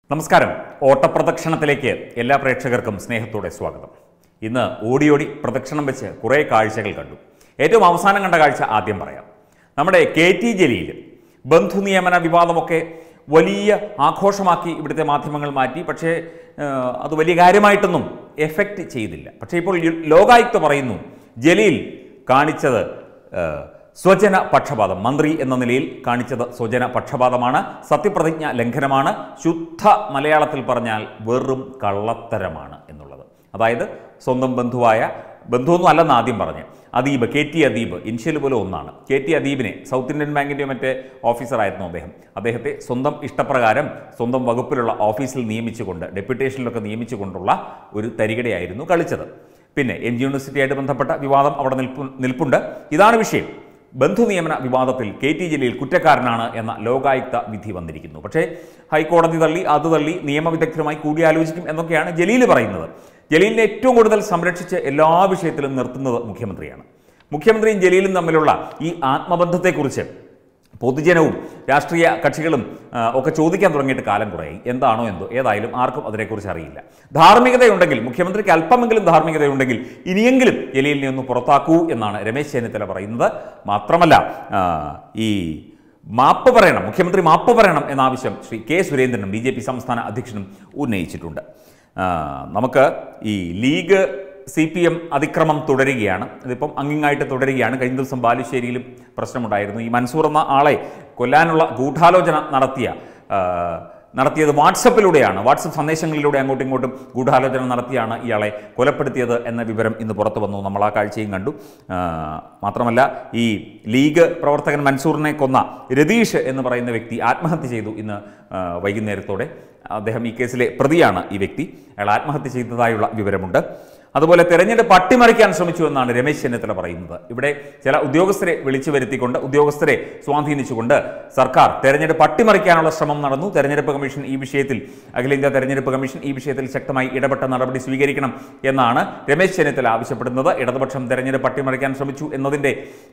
നമസ്കാരം ഓട്ടപ്രദക്ഷിണത്തിലേക്ക് എല്ലാ പ്രേക്ഷകർക്കും സ്നേഹത്തോടെ സ്വാഗതം ഇന്ന് ഓടി ഓടി പ്രദക്ഷിണം വെച്ച് കുറേ കാഴ്ചകൾ കണ്ടു ഏറ്റവും അവസാനം കണ്ട കാഴ്ച ആദ്യം പറയാം നമ്മുടെ കെ ടി ജലീൽ ബന്ധു നിയമന വിവാദമൊക്കെ വലിയ ആഘോഷമാക്കി ഇവിടുത്തെ മാധ്യമങ്ങൾ മാറ്റി പക്ഷേ ഏഹ്, അത് വലിയ കാര്യമായിട്ടൊന്നും എഫക്റ്റ് ചെയ്തില്ല പക്ഷേ ഇപ്പോൾ യു- ലോകായുക്ത പറയുന്നു ജലീൽ കാണിച്ചത് ഏഹ്, സ്വജന പക്ഷപാതം മന്ത്രി എന്ന നിലയിൽ കാണിച്ചത് സ്വജന പക്ഷപാതമാണ് സത്യപ്രതിജ്ഞ ലംഘനമാണ് ശുദ്ധ മലയാളത്തിൽ പറഞ്ഞാൽ വെറും കള്ളത്തരമാണ് എന്നുള്ളത് അതായത് സ്വന്തം ബന്ധുവായ ബന്ധുവൊന്നും അല്ലെന്ന് ആദ്യം പറഞ്ഞ് Adeeb K T Adeeb initial പോലും ഒന്നാണ് കെ ടി അദീബിനെ സൗത്ത് ഇന്ത്യൻ ബാങ്കിൻ്റെ മറ്റേ ഓഫീസറായിരുന്നു അദ്ദേഹം അദ്ദേഹത്തെ സ്വന്തം ഇഷ്ടപ്രകാരം സ്വന്തം വകുപ്പിലുള്ള ഓഫീസിൽ നിയമിച്ചുകൊണ്ട് ഡെപ്യൂട്ടേഷനിലൊക്കെ നിയമിച്ചുകൊണ്ടുള്ള ഒരു തരികിടയായിരുന്നു കളിച്ചത് പിന്നെ എം ജി യൂണിവേഴ്സിറ്റിയായിട്ട് ബന്ധപ്പെട്ട വിവാദം അവിടെ നിൽപ്പു നിൽപ്പുണ്ട് ഇതാണ് വിഷയം ബന്ധു നിയമന വിവാദത്തിൽ കെ ടി ജലീൽ കുറ്റക്കാരനാണ് എന്ന ലോകായുക്ത വിധി വന്നിരിക്കുന്നു പക്ഷേ ഹൈക്കോടതി തള്ളി അത് തള്ളി നിയമവിദഗ്ധരുമായി കൂടിയാലോചിക്കും എന്നൊക്കെയാണ് ജലീൽ പറയുന്നത് ജലീലിനെ ഏറ്റവും കൂടുതൽ സംരക്ഷിച്ച് എല്ലാ വിഷയത്തിലും നിർത്തുന്നത് മുഖ്യമന്ത്രിയാണ് മുഖ്യമന്ത്രിയും ജലീലും തമ്മിലുള്ള ഈ ആത്മബന്ധത്തെക്കുറിച്ച് പൊതുജനവും രാഷ്ട്രീയ കക്ഷികളും ആ, ഒക്കെ ചോദിക്കാൻ തുടങ്ങിയിട്ട് കാലം കുറയായി എന്താണോ എന്തോ ഏതായാലും ആർക്കും അതിനെക്കുറിച്ച് അറിയില്ല ധാർമ്മികതയുണ്ടെങ്കിൽ മുഖ്യമന്ത്രിക്ക് അല്പമെങ്കിലും ധാർമ്മികതയുണ്ടെങ്കിൽ ഇനിയെങ്കിലും ജലീലിനെ ഒന്ന് പുറത്താക്കൂ എന്നാണ് രമേശ് ചെന്നിത്തല പറയുന്നത് മാത്രമല്ല ആ, ഈ മാപ്പ് പറയണം മുഖ്യമന്ത്രി മാപ്പ് പറയണം എന്ന ആവശ്യം ശ്രീ കെ സുരേന്ദ്രനും ബി ജെ പി സംസ്ഥാന അധ്യക്ഷനും ഉന്നയിച്ചിട്ടുണ്ട് ആ, നമുക്ക് ഈ ലീഗ് സി പി എം അതിക്രമം തുടരുകയാണ് ഇതിപ്പം അങ്ങിങ്ങായിട്ട് തുടരുകയാണ് കഴിഞ്ഞ ദിവസം ബാലുശ്ശേരിയിലും പ്രശ്നമുണ്ടായിരുന്നു ഈ മൻസൂർ എന്ന ആളെ കൊല്ലാനുള്ള ഗൂഢാലോചന നടത്തിയ ആ, നടത്തിയത് വാട്സപ്പിലൂടെയാണ് വാട്സപ്പ് സന്ദേശങ്ങളിലൂടെ അങ്ങോട്ടും ഇങ്ങോട്ടും ഗൂഢാലോചന നടത്തിയാണ് ഇയാളെ കൊലപ്പെടുത്തിയത് എന്ന വിവരം ഇന്ന് പുറത്തു വന്നു നമ്മൾ ആ കാഴ്ചയും കണ്ടു ആ, മാത്രമല്ല ഈ ലീഗ് പ്രവർത്തകൻ മൻസൂറിനെ കൊന്ന രതീഷ് എന്ന് പറയുന്ന വ്യക്തി ആത്മഹത്യ ചെയ്തു ഇന്ന് ആ, വൈകുന്നേരത്തോടെ അദ്ദേഹം ഈ കേസിലെ പ്രതിയാണ് ഈ വ്യക്തി അയാൾ ആത്മഹത്യ ചെയ്തതായുള്ള വിവരമുണ്ട് അതുപോലെ തെരഞ്ഞെടുപ്പ് അട്ടിമറിക്കാൻ ശ്രമിച്ചു എന്നാണ് രമേശ് ചെന്നിത്തല പറയുന്നത് ഇവിടെ ചില ഉദ്യോഗസ്ഥരെ വിളിച്ചു വരുത്തിക്കൊണ്ട് ഉദ്യോഗസ്ഥരെ സ്വാധീനിച്ചുകൊണ്ട് സർക്കാർ തെരഞ്ഞെടുപ്പ് അട്ടിമറിക്കാനുള്ള ശ്രമം നടന്നു തെരഞ്ഞെടുപ്പ് കമ്മീഷൻ ഈ വിഷയത്തിൽ അഖിലേന്ത്യാ തെരഞ്ഞെടുപ്പ് കമ്മീഷൻ ഈ വിഷയത്തിൽ ശക്തമായി ഇടപെട്ട നടപടി സ്വീകരിക്കണം എന്നാണ് രമേശ് ചെന്നിത്തല ആവശ്യപ്പെടുന്നത് ഇടതുപക്ഷം തെരഞ്ഞെടുപ്പ് അട്ടിമറിക്കാൻ ശ്രമിച്ചു എന്നതിന്റെ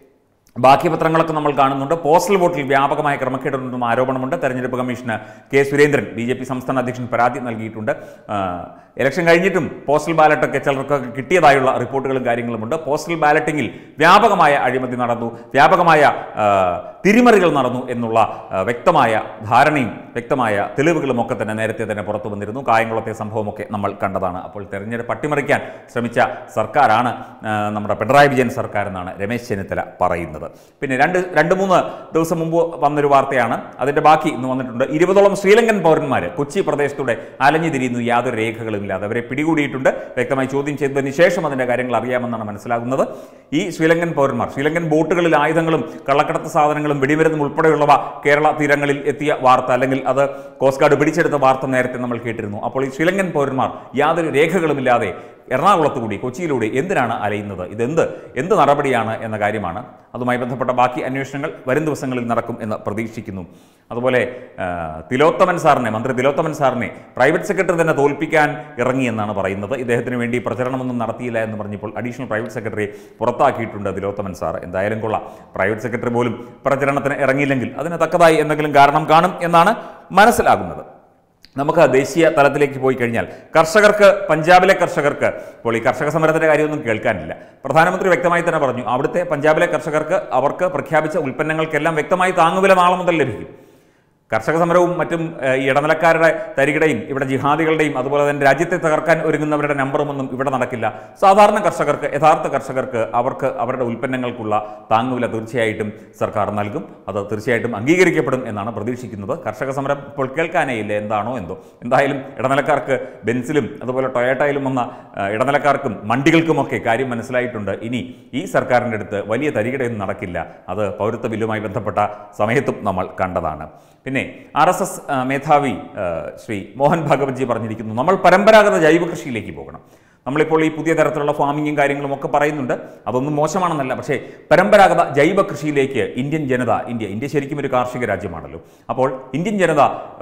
ബാക്കി പത്രങ്ങളൊക്കെ നമ്മൾ കാണുന്നുണ്ട് പോസ്റ്റൽ വോട്ടിൽ വ്യാപകമായ ക്രമക്കേടുണ്ടെന്ന ആരോപണമുണ്ട് തെരഞ്ഞെടുപ്പ് കമ്മീഷന് K Surendran B J P സംസ്ഥാന അധ്യക്ഷൻ പരാതി നൽകിയിട്ടുണ്ട് ആ, ഇലക്ഷൻ കഴിഞ്ഞിട്ടും പോസ്റ്റൽ ബാലറ്റൊക്കെ ചിലർക്കൊക്കെ കിട്ടിയതായുള്ള റിപ്പോർട്ടുകളും കാര്യങ്ങളുമുണ്ട് പോസ്റ്റൽ ബാലറ്റിങ്ങിൽ വ്യാപകമായ അഴിമതി നടന്നു വ്യാപകമായ ആ, തിരിമറികൾ നടന്നു എന്നുള്ള ആ, വ്യക്തമായ ധാരണയും വ്യക്തമായ തെളിവുകളും ഒക്കെ തന്നെ നേരത്തെ തന്നെ പുറത്തു വന്നിരുന്നു കായംകുളത്തെ സംഭവമൊക്കെ നമ്മൾ കണ്ടതാണ് അപ്പോൾ തെരഞ്ഞെടുപ്പ് അട്ടിമറിക്കാൻ ശ്രമിച്ച സർക്കാരാണ് ആ, നമ്മുടെ പിണറായി വിജയൻ സർക്കാർ എന്നാണ് രമേശ് ചെന്നിത്തല പറയുന്നത് പിന്നെ രണ്ട് രണ്ട് മൂന്ന് ദിവസം മുമ്പ് വന്നൊരു വാർത്തയാണ് അതിന്റെ ബാക്കി ഇന്ന് വന്നിട്ടുണ്ട് ഇരുപതോളം ശ്രീലങ്കൻ പൗരന്മാർ കൊച്ചി പ്രദേശത്തൂടെ അലഞ്ഞു തിരിയുന്നു യാതൊരു രേഖകളും ഇല്ലാതെ അവരെ പിടികൂടിയിട്ടുണ്ട് വ്യക്തമായി ചോദ്യം ചെയ്തതിന് ശേഷം അതിന്റെ കാര്യങ്ങൾ അറിയാമെന്നാണ് മനസ്സിലാകുന്നത് ഈ ശ്രീലങ്കൻ പൗരന്മാർ ശ്രീലങ്കൻ ബോട്ടുകളിൽ ആയുധങ്ങളും കള്ളക്കടത്ത് സാധനങ്ങളും വെടിമരുന്നും ഉൾപ്പെടെയുള്ളവ കേരള തീരങ്ങളിൽ എത്തിയ വാർത്ത അല്ലെങ്കിൽ അത് കോസ്റ്റ് ഗാർഡ് പിടിച്ചെടുത്ത വാർത്ത നേരത്തെ നമ്മൾ കേട്ടിരുന്നു അപ്പോൾ ഈ ശ്രീലങ്കൻ പൗരന്മാർ യാതൊരു രേഖകളുമില്ലാതെ എറണാകുളത്ത് കൂടി കൊച്ചിയിലൂടെ എന്തിനാണ് അലയുന്നത് ഇതെന്ത് എന്ത് നടപടിയാണ് എന്ന കാര്യമാണ് അതുമായി ബന്ധപ്പെട്ട ബാക്കി അന്വേഷണങ്ങൾ വരും ദിവസങ്ങളിൽ നടക്കും എന്ന് പ്രതീക്ഷിക്കുന്നു അതുപോലെ ആ, തിലോത്തമൻ സാറിനെ മന്ത്രി തിലോത്തമൻ സാറിനെ പ്രൈവറ്റ് സെക്രട്ടറി തന്നെ തോൽപ്പിക്കാൻ ഇറങ്ങിയെന്നാണ് പറയുന്നത് ഇദ്ദേഹത്തിന് വേണ്ടി പ്രചരണമൊന്നും നടത്തിയില്ല എന്ന് പറഞ്ഞപ്പോൾ അഡീഷണൽ പ്രൈവറ്റ് സെക്രട്ടറി പുറത്താക്കിയിട്ടുണ്ട് തിലോത്തമൻ സാർ എന്തായാലും കൊള്ളാം പ്രൈവറ്റ് സെക്രട്ടറി പോലും പ്രചരണത്തിന് ഇറങ്ങിയില്ലെങ്കിൽ അതിന് തക്കതായി എന്തെങ്കിലും കാരണം കാണും എന്നാണ് മനസ്സിലാകുന്നത് നമുക്ക് ദേശീയ തലത്തിലേക്ക് പോയി കഴിഞ്ഞാൽ കർഷകർക്ക് പഞ്ചാബിലെ കർഷകർക്ക് ഇപ്പോൾ ഈ കർഷക സമരത്തിന്റെ കാര്യമൊന്നും കേൾക്കാനില്ല പ്രധാനമന്ത്രി വ്യക്തമായി തന്നെ പറഞ്ഞു അവിടുത്തെ പഞ്ചാബിലെ കർഷകർക്ക് അവർക്ക് പ്രഖ്യാപിച്ച ഉൽപ്പന്നങ്ങൾക്കെല്ലാം വ്യക്തമായി താങ്ങുവില നാളെ മുതൽ ലഭിക്കും കർഷക സമരവും മറ്റും ഏഹ്, ഈ ഇടനിലക്കാരുടെ തരികിടയും ഇവിടെ ജിഹാദികളുടെയും അതുപോലെ തന്നെ രാജ്യത്തെ തകർക്കാൻ ഒരുങ്ങുന്നവരുടെ നമ്പറുമൊന്നും ഇവിടെ നടക്കില്ല സാധാരണ കർഷകർക്ക് യഥാർത്ഥ കർഷകർക്ക് അവർക്ക് അവരുടെ ഉൽപ്പന്നങ്ങൾക്കുള്ള താങ്ങുവില തീർച്ചയായിട്ടും സർക്കാർ നൽകും അത് തീർച്ചയായിട്ടും അംഗീകരിക്കപ്പെടും എന്നാണ് പ്രതീക്ഷിക്കുന്നത് കർഷക സമരം ഇപ്പോൾ കേൾക്കാനേ ഇല്ല എന്താണോ എന്തോ എന്തായാലും ഇടനിലക്കാർക്ക് ബെൻസിലും അതുപോലെ ടൊയോട്ടയിലും വന്ന ഏഹ്, ഇടനിലക്കാർക്കും മണ്ടികൾക്കുമൊക്കെ കാര്യം മനസ്സിലായിട്ടുണ്ട് ഇനി ഈ സർക്കാരിൻ്റെ അടുത്ത് വലിയ തരികിടയൊന്നും നടക്കില്ല അത് പൗരത്വ ബില്ലുമായി ബന്ധപ്പെട്ട സമയത്തും നമ്മൾ കണ്ടതാണ് പിന്നെ ആർ എസ് എസ് മേധാവി ആ, ശ്രീ മോഹൻ ഭാഗവത്ജി പറഞ്ഞിരിക്കുന്നു നമ്മൾ പരമ്പരാഗത ജൈവ കൃഷിയിലേക്ക് പോകണം നമ്മളിപ്പോൾ ഈ പുതിയ തരത്തിലുള്ള ഫാമിങ്ങും കാര്യങ്ങളും ഒക്കെ പറയുന്നുണ്ട് അതൊന്നും മോശമാണെന്നല്ല പക്ഷേ പരമ്പരാഗത ജൈവ കൃഷിയിലേക്ക് ഇന്ത്യൻ ജനത ഇന്ത്യ ഇന്ത്യ ശരിക്കും ഒരു കാർഷിക രാജ്യമാണല്ലോ അപ്പോൾ ഇന്ത്യൻ ജനത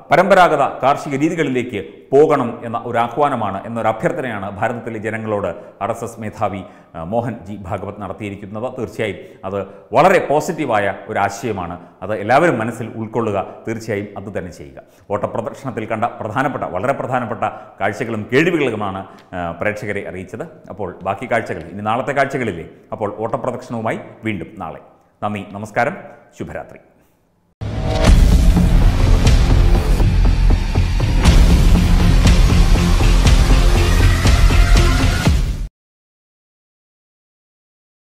പരമ്പരാഗത കാർഷിക രീതികളിലേക്ക് പോകണം എന്ന ഒരു ആഹ്വാനമാണ് എന്നൊരു അഭ്യർത്ഥനയാണ് ഭാരതത്തിലെ ജനങ്ങളോട് ആർ എസ് എസ് മേധാവി ആ, മോഹൻ ജി ഭാഗവത് നടത്തിയിരിക്കുന്നത് തീർച്ചയായും അത് വളരെ പോസിറ്റീവായ ഒരു ആശയമാണ് അത് എല്ലാവരും മനസ്സിൽ ഉൾക്കൊള്ളുക തീർച്ചയായും അത് തന്നെ ചെയ്യുക ഓട്ടപ്രദർശനത്തിൽ കണ്ട പ്രധാനപ്പെട്ട വളരെ പ്രധാനപ്പെട്ട കാഴ്ചകളും കേൾവികളുമാണ് ആ, പ്രേക്ഷകരെ അറിയിച്ചത് അപ്പോൾ ബാക്കി കാഴ്ചകൾ ഇനി നാളത്തെ കാഴ്ചകളില്ലേ അപ്പോൾ ഓട്ടപ്രദർശനവുമായി വീണ്ടും നാളെ നന്ദി നമസ്കാരം ശുഭരാത്രി